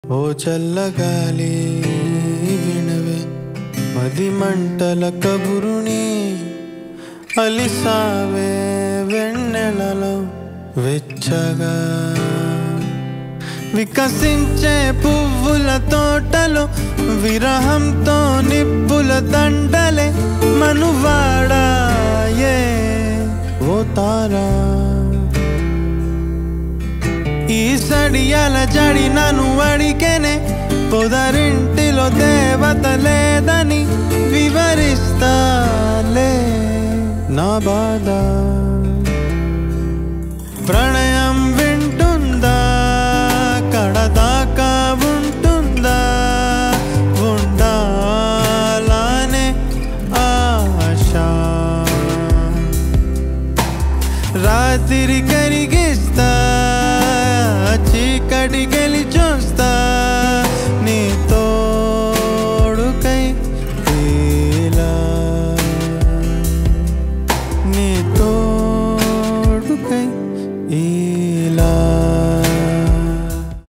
ఓ చల్లగాలి వినవే మది మంటల కబురుని అలిసావే వెన్నెలలో వెచ్చగా వికసించే పువ్వుల తోటలో విరహంతో నిప్పుల దండలే మనువాడాయే ఓ తారా ఈ సడియాల జడి నన్ను అడిగేనే పొదరింటిలో దేవత లేదని వివరిస్తాలే నా బాధ ప్రణయం వింటూ